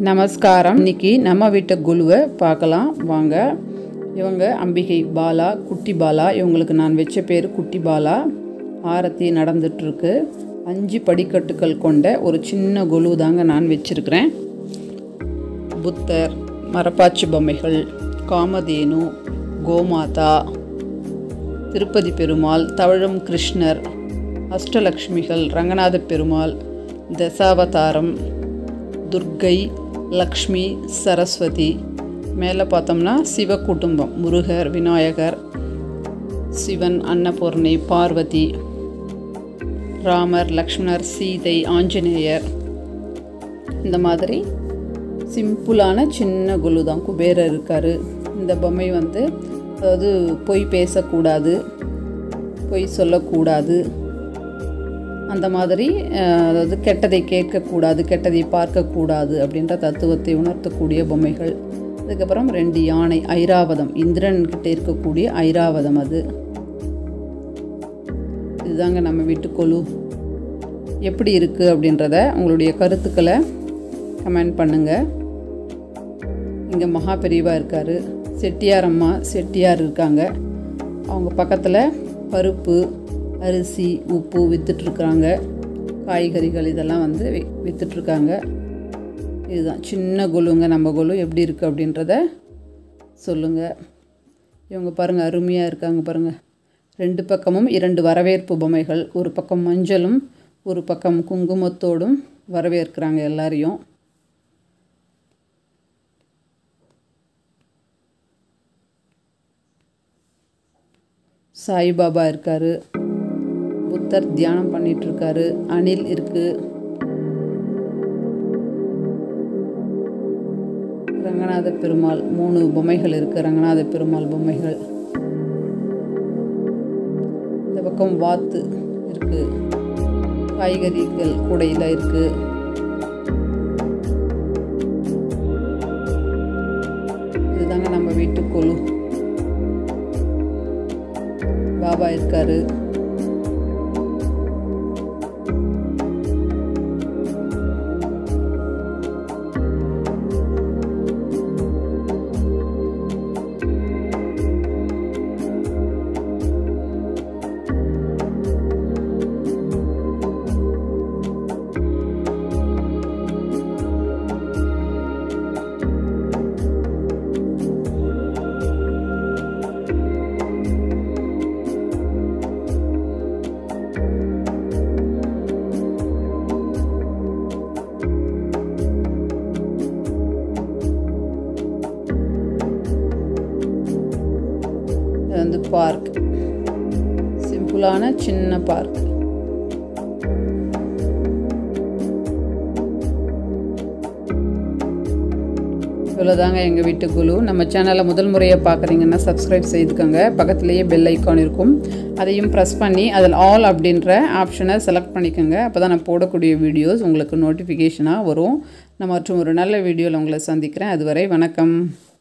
நமஸ்காரம் இன்னைக்கு நம்ம வீட்டு குழுவை பார்க்கலாம் வாங்க இவங்க அம்பிகை பாலா குட்டி பாலா இவங்களுக்கு நான் வச்ச பேர் குட்டி பாலா ஆரத்தி நடந்துட்டுருக்கு அஞ்சு படிக்கட்டுகள் கொண்ட ஒரு சின்ன குழு தாங்க நான் வச்சிருக்கிறேன் புத்தர் மரப்பாச்சி பொம்மைகள் காமதேனு கோமாதா திருப்பதி பெருமாள் தவழும் கிருஷ்ணர் அஷ்டலக்ஷ்மிகள் ரங்கநாத பெருமாள் தசாவதாரம் துர்க்கை லக்ஷ்மி சரஸ்வதி மேலே பார்த்தோம்னா சிவ குடும்பம் முருகர் விநாயகர் சிவன் அன்னபூர்ணி பார்வதி ராமர் லக்ஷ்மணர் சீதை ஆஞ்சநேயர் இந்த மாதிரி சிம்பிளான சின்ன குழு தான் குபேரர் இருக்கார் இந்த பொம்மை வந்து அதாவது பொய் பேசக்கூடாது பொய் சொல்லக்கூடாது அந்த மாதிரி அஹ், அதாவது கெட்டதை கேட்கக்கூடாது கெட்டதை பார்க்கக்கூடாது அப்படின்ற தத்துவத்தை உணர்த்தக்கூடிய பொம்மைகள் அதுக்கப்புறம் ரெண்டு யானை ஐராவதம் இந்திரன்கிட்ட இருக்கக்கூடிய ஐராவதம் அது இதுதாங்க நம்ம வீட்டு கொலு எப்படி இருக்குது அப்படின்றத உங்களுடைய கருத்துக்களை கமெண்ட் பண்ணுங்கள் இங்கே மகா பெரியவா இருக்கார் செட்டியார் அம்மா செட்டியார் இருக்காங்க அவங்க பக்கத்தில் பருப்பு அரிசி உப்பு விற்றுட்ருக்குறாங்க காய்கறிகள் இதெல்லாம் வந்து வி- வித்துட்ருக்காங்க இதுதான் சின்ன குழுங்க நம்ம குழு எப்படி இருக்குது அப்படின்றத சொல்லுங்கள் இவங்க பாருங்கள் அருமையாக இருக்காங்க பாருங்கள் ரெண்டு பக்கமும் இரண்டு வரவேற்பு பொம்மைகள் ஒரு பக்கம் மஞ்சளும் ஒரு பக்கம் குங்குமத்தோடும் வரவேற்கிறாங்க எல்லாரையும் சாய்பாபா இருக்காரு புத்தர் தியானம் பண்ணிட்டு இருக்காரு அணில் இருக்கு ரங்கநாத பெருமாள் மூணு பொம்மைகள் இருக்கு ரங்கநாத பெருமாள் பொம்மைகள் இந்த பக்கம் வாத்து இருக்கு காய்கறிகள் கூடையில் இருக்கு இதுதாங்க நம்ம வீட்டு கொலு பாபா இருக்காரு இது வந்து பார்க் சிம்பிளான சின்ன பார்க் இவ்வளோதாங்க எங்கள் வீட்டு குழு நம்ம சேனலை முதல் முறையாக பார்க்குறீங்கன்னா சப்ஸ்கிரைப் செய்துக்கோங்க பக்கத்துலேயே பெல் ஐக்கான் இருக்கும் அதையும் ப்ரெஸ் பண்ணி அதில் ஆல் அப்படின்ற ஆப்ஷனை செலக்ட் பண்ணிக்கோங்க அப்போ தான் நான் போடக்கூடிய வீடியோஸ் உங்களுக்கு நோட்டிஃபிகேஷனாக வரும் நான் மற்றும் ஒரு நல்ல வீடியோவில் உங்களை சந்திக்கிறேன் அதுவரை வணக்கம்